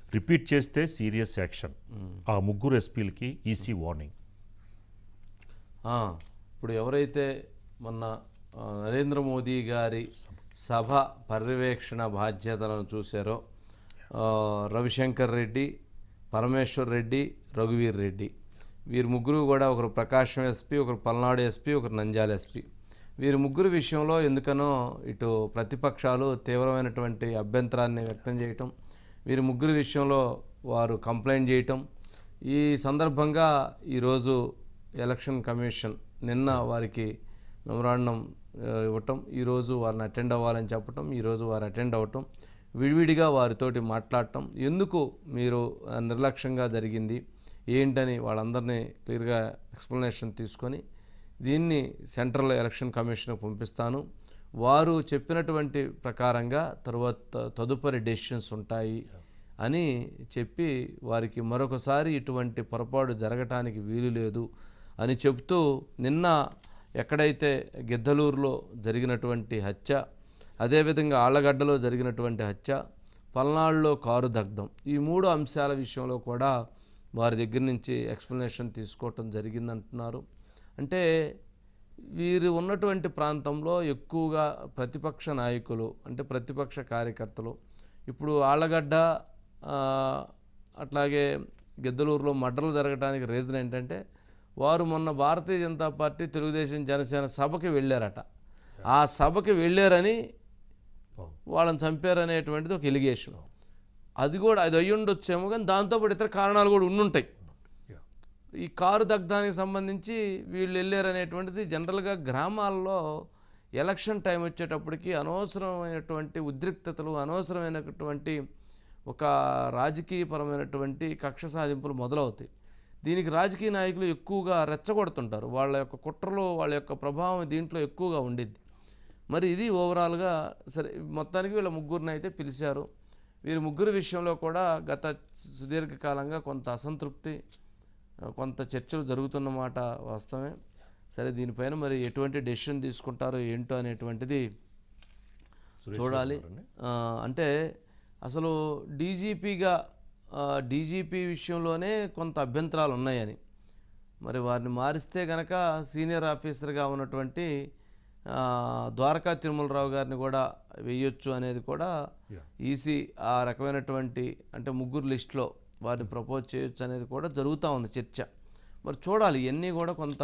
Repeat చేస్తే serious action ఆ ముగ్గురు ఎస్పీలకి ఈసీ వార్నింగ్ ఆ, ఇప్పుడు ఎవరైతే మొన్న ఆ, నరేంద్ర మోదీ గారి సభ పర్యవేక్షణ బాధ్యతలను చూశారో ఆ, రవిశంకర్ రెడ్డి పరమేశ్వర్ రెడ్డి రఘువీర్ రెడ్డి వీరు ముగ్గురు కూడా ఒకరు ప్రకాశం ఎస్పీ ఒకరు పల్నాడు ఎస్పీ ఒకరు నంద్యాల ఎస్పీ వీరి ముగ్గురు విషయంలో ఎందుకనో ఇటు ప్రతిపక్షాలు తీవ్రమైనటువంటి అభ్యంతరాన్ని వ్యక్తం చేయటం వీరి ముగ్గురు విషయంలో వారు కంప్లైంట్ చేయటం ఈ సందర్భంగా ఈరోజు ఎలక్షన్ కమిషన్ నిన్న వారికి మెమరాండం ఆ, ఇవ్వటం ఈరోజు వారిని అటెండ్ అవ్వాలని చెప్పటం ఈరోజు వారు అటెండ్ అవ్వటం విడివిడిగా వారితోటి మాట్లాడటం ఎందుకు మీరు ఆ, నిర్లక్ష్యంగా జరిగింది ఏంటని వాళ్ళందరినీ క్లియర్గా ఎక్స్ప్లెనేషన్ తీసుకొని దీన్ని సెంట్రల్ ఎలక్షన్ కమిషన్కి పంపిస్తాను వారు చెప్పినటువంటి ప్రకారంగా తర్వాత తదుపరి డెసిషన్స్ ఉంటాయి అని చెప్పి వారికి మరొకసారి ఇటువంటి పొరపాటు జరగటానికి వీలు లేదు అని చెబుతూ నిన్న ఎక్కడైతే గిద్దలూరులో జరిగినటువంటి హత్య అదేవిధంగా ఆళ్లగడ్డలో జరిగినటువంటి హత్య పల్నాడులో కారు దగ్ధం ఈ మూడు అంశాల విషయంలో కూడా వారి దగ్గర నుంచి ఎక్స్ప్లెనేషన్ తీసుకోవటం జరిగిందంటున్నారు అంటే వీరు ఉన్నటువంటి ప్రాంతంలో ఎక్కువగా ప్రతిపక్ష నాయకులు అంటే ప్రతిపక్ష కార్యకర్తలు ఇప్పుడు ఆళ్ళగడ్డ ఆ, అట్లాగే గిద్దలూరులో మర్డర్లు జరగడానికి రీజన్ ఏంటంటే వారు మొన్న భారతీయ జనతా పార్టీ తెలుగుదేశం జనసేన సభకి వెళ్ళారట ఆ సభకి వెళ్ళారని వాళ్ళని చంపారనేటువంటిది ఒక ఎలిగేషన్ అది కూడా అది అయ్యి ఉండొచ్చేమో కానీ దాంతోపాటు ఇతర కారణాలు కూడా ఉండుంటాయి ఈ కారు దగ్ధానికి సంబంధించి వీళ్ళు వెళ్ళారనేటువంటిది జనరల్గా గ్రామాల్లో ఎలక్షన్ టైం వచ్చేటప్పటికి అనవసరమైనటువంటి ఉద్రిక్తతలు అనవసరమైనటువంటి ఒక రాజకీయపరమైనటువంటి కక్ష సాధింపులు మొదలవుతాయి దీనికి రాజకీయ నాయకులు ఎక్కువగా రెచ్చగొడుతుంటారు వాళ్ళ యొక్క కుట్రలో వాళ్ళ యొక్క ప్రభావం దీంట్లో ఎక్కువగా ఉండిద్ది మరి ఇది ఓవరాల్గా సరే మొత్తానికి వీళ్ళ ముగ్గురిని అయితే పిలిచారు వీరి ముగ్గురు విషయంలో కూడా గత సుదీర్ఘకాలంగా కొంత అసంతృప్తి కొంత చర్చలు జరుగుతున్నమాట వాస్తవమే సరే దీనిపైన మరి ఎటువంటి డెసిషన్ తీసుకుంటారో ఏంటో అనేటువంటిది చూడాలి ఆ, అంటే అసలు డీజీపీగా డీజీపీ విషయంలోనే కొంత అభ్యంతరాలు ఉన్నాయని మరి వారిని మారిస్తే గనక సీనియర్ ఆఫీసర్గా ఉన్నటువంటి ఆ, ద్వారకా తిరుమలరావు గారిని కూడా వేయొచ్చు అనేది కూడా ఈసీ ఆ రకమైనటువంటి అంటే ముగ్గురు లిస్టులో వారిని ప్రపోజ్ చేయొచ్చు అనేది కూడా జరుగుతూ ఉంది చర్చ మరి చూడాలి ఇవన్నీ కూడా కొంత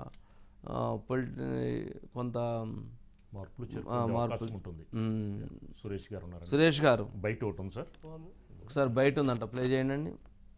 పొలిటి కొంత మార్పులు ఆ, చేర్పులు మార్పులు. అవకాశం ఉంటుంది మ్, సురేష్ గారు ఉన్నారు సురేష్ గారు బయట ఒకటి ఉంది సార్ ఒకసారి బయట ఉందంట ప్లే చేయండి అండి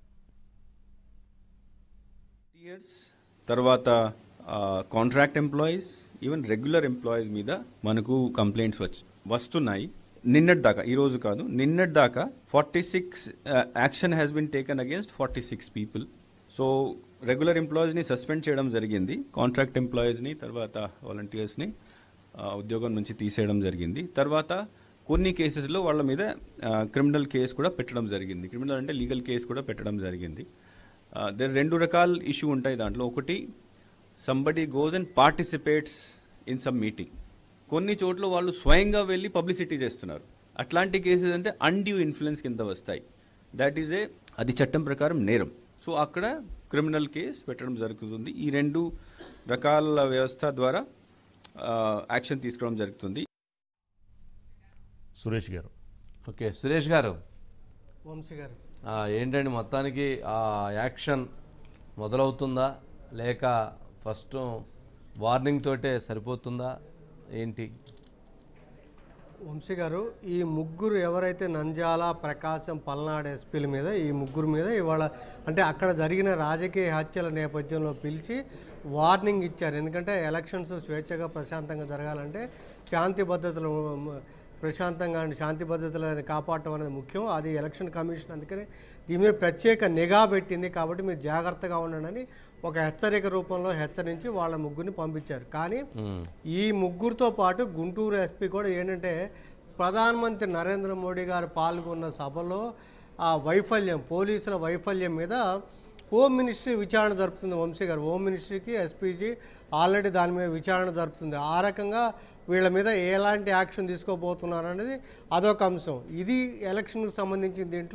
ఇయర్స్ తర్వాత contract employees even regular employees మీద మనకు కంప్లైంట్స్ వచ్చి వస్తున్నాయి నిన్నటి దాకా ఈ రోజు కాదు నిన్నటి దాకా forty six action has been taken against forty six people so regular ఎంప్లాయీస్ని సస్పెండ్ చేయడం జరిగింది కాంట్రాక్ట్ ఎంప్లాయీస్ని తర్వాత వాలంటీర్స్ని ఉద్యోగం నుంచి తీసేయడం జరిగింది తర్వాత కొన్ని కేసెస్లో వాళ్ళ మీద క్రిమినల్ కేసు కూడా పెట్టడం జరిగింది క్రిమినల్ అంటే లీగల్ కేసు కూడా పెట్టడం జరిగింది దర్ రెండు రకాల ఇష్యూ ఉంటాయి దాంట్లో ఒకటి somebody goes and participates in some meeting కొన్ని చోట్ల వాళ్ళు స్వయంగా వెళ్ళి పబ్లిసిటీ చేస్తున్నారు అట్లాంటి కేసెస్ అంటే అన్డ్యూ ఇన్ఫ్లుయెన్స్ కింద వస్తాయి దట్ ఈజ్ ఏ అది చట్టం ప్రకారం నేరం సో అక్కడ క్రిమినల్ కేసు పెట్టడం జరుగుతుంది ఈ రెండు రకాల వ్యవస్థ ద్వారా యాక్షన్ తీసుకోవడం జరుగుతుంది సురేష్ గారు ఓకే సురేష్ గారు వంశీ గారు ఆ, ఏంటండి మొత్తానికి ఆ యాక్షన్ మొదలవుతుందా లేక ఫస్ట్ వార్నింగ్ తోటే సరిపోతుందా ఏంటి వంశీ గారు ఈ ముగ్గురు ఎవరైతే నంద్యాల ప్రకాశం పల్నాడు ఎస్పీల మీద ఈ ముగ్గురు మీద ఇవాళ అంటే అక్కడ జరిగిన రాజకీయ హత్యల నేపథ్యంలో పిలిచి వార్నింగ్ ఇచ్చారు ఎందుకంటే ఎలక్షన్స్ స్వేచ్ఛగా ప్రశాంతంగా జరగాలంటే శాంతి భద్రతలు మ, ప్రశాంతంగా అండ్ శాంతి భద్రతలను కాపాడటం అనేది ముఖ్యం అది ఎలక్షన్ కమిషన్ అందుకని దీని మీద ప్రత్యేక నిఘా పెట్టింది కాబట్టి మీరు జాగ్రత్తగా ఉండండి అని ఒక హెచ్చరిక రూపంలో హెచ్చరించి వాళ్ళ ముగ్గురిని పంపించారు కానీ ఈ ముగ్గురితో పాటు గుంటూరు ఎస్పీ కూడా ఏంటంటే ప్రధానమంత్రి నరేంద్ర మోడీ గారు పాల్గొన్న సభలో ఆ వైఫల్యం పోలీసుల వైఫల్యం మీద హోమ్ మినిస్ట్రీ విచారణ జరుపుతుంది వంశీ గారు హోమ్ మినిస్ట్రీకి ఎస్పీజీ ఆల్రెడీ దాని మీద విచారణ జరుపుతుంది ఆ రకంగా వీళ్ళ మీద ఎలాంటి యాక్షన్ తీసుకోబోతున్నారు అనేది అదొక అంశం ఇది ఎలక్షన్కి సంబంధించిన దీంట్లో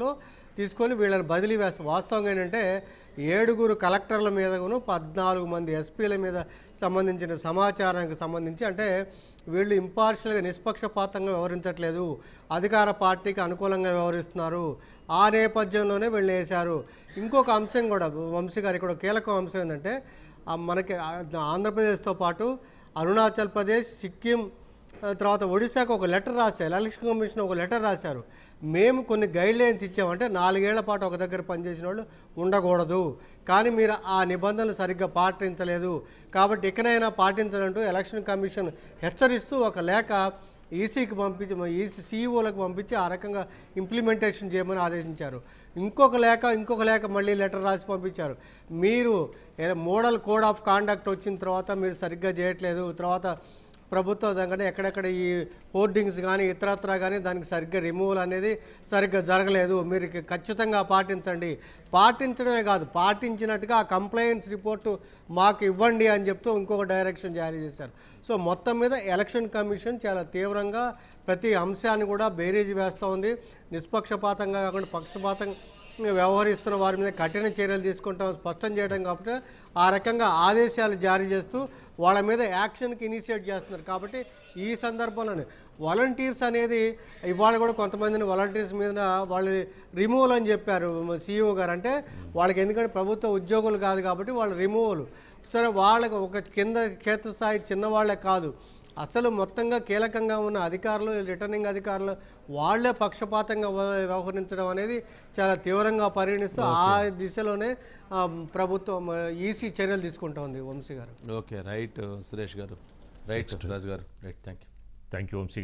తీసుకొని వీళ్ళని బదిలీ వేస్తారు వాస్తవంగా ఏంటంటే ఏడుగురు కలెక్టర్ల మీదను పద్నాలుగు మంది ఎస్పీల మీద సంబంధించిన సమాచారానికి సంబంధించి అంటే వీళ్ళు ఇంపార్షియల్గా నిష్పక్షపాతంగా వ్యవహరించట్లేదు అధికార పార్టీకి అనుకూలంగా వ్యవహరిస్తున్నారు ఆ నేపథ్యంలోనే వీళ్ళు వేశారు ఇంకొక అంశం కూడా వంశీ గారు ఇక్కడ కీలక అంశం ఏంటంటే ఆ మనకి ఆ- ఆంధ్రప్రదేశ్తో పాటు అరుణాచల్ ప్రదేశ్ సిక్కిం ఆ తర్వాత ఒడిశాకు ఒక లెటర్ రాశారు ఎలక్షన్ కమిషన్ ఒక లెటర్ రాశారు మేము కొన్ని గైడ్ లైన్స్ ఇచ్చామంటే నాలుగేళ్ల పాటు ఒక దగ్గర పనిచేసిన వాళ్ళు ఉండకూడదు కానీ మీరు ఆ నిబంధనలు సరిగ్గా పాటించలేదు కాబట్టి ఇకనైనా పాటించాలంటూ ఎలక్షన్ కమిషన్ హెచ్చరిస్తూ ఒక లేఖ ఈసీకి పంపించి ఈసీ సీఈఓలకు పంపించి ఆ రకంగా ఇంప్లిమెంటేషన్ చేయమని ఆదేశించారు ఇంకొక లేఖ ఇంకొక లేఖ మళ్ళీ లెటర్ రాసి పంపించారు మీరు ఏ- మోడల్ కోడ్ ఆఫ్ కాండక్ట్ వచ్చిన తర్వాత మీరు సరిగ్గా చేయట్లేదు తర్వాత ప్రభుత్వ దగ్గర ఎక్కడెక్కడ ఈ హోర్డింగ్స్ కానీ ఇతరత్రా కానీ దానికి సరిగ్గా రిమూవల్ అనేది సరిగ్గా జరగలేదు మీరు ఇక ఖచ్చితంగా పాటించండి పాటించడమే కాదు పాటించినట్టుగా ఆ కంప్లైంట్స్ రిపోర్టు మాకు ఇవ్వండి అని చెప్తూ ఇంకొక డైరెక్షన్ జారీ చేశారు సో మొత్తం మీద ఎలక్షన్ కమిషన్ చాలా తీవ్రంగా ప్రతి అంశాన్ని కూడా బేరీజ్ వేస్తూ ఉంది నిష్పక్షపాతంగా కాకుండా పక్షపాతంగా వ్యవహరిస్తున్న వారి మీద కఠిన చర్యలు తీసుకుంటాం స్పష్టం చేయడం కాబట్టి ఆ రకంగా ఆదేశాలు జారీ చేస్తూ వాళ్ళ మీద యాక్షన్కి ఇనిషియేట్ చేస్తున్నారు కాబట్టి ఈ సందర్భంలోనే వాలంటీర్స్ అనేది ఇవాళ కూడా కొంతమందిని వాలంటీర్స్ మీద వాళ్ళు రిమూవల్ అని చెప్పారు సీఈఓ గారు అంటే వాళ్ళకి ఎందుకంటే ప్రభుత్వ ఉద్యోగులు కాదు కాబట్టి వాళ్ళు రిమూవల్ సరే వాళ్ళకి ఒక కింద క్షేత్రస్థాయి చిన్నవాళ్ళే కాదు అసలు మొత్తంగా కీలకంగా ఉన్న అధికారులు రిటర్నింగ్ అధికారులు వాళ్ళే పక్షపాతంగా వ్య- వ్యవహరించడం అనేది చాలా తీవ్రంగా పరిగణిస్తూ ఆ దిశలోనే ఆ, ప్రభుత్వం ఈసీ చర్యలు తీసుకుంటా ఉంది వంశీ గారు ఓకే రైట్ సురేష్ గారు రైట్ రాజు గారు right thank you thank you Vamsi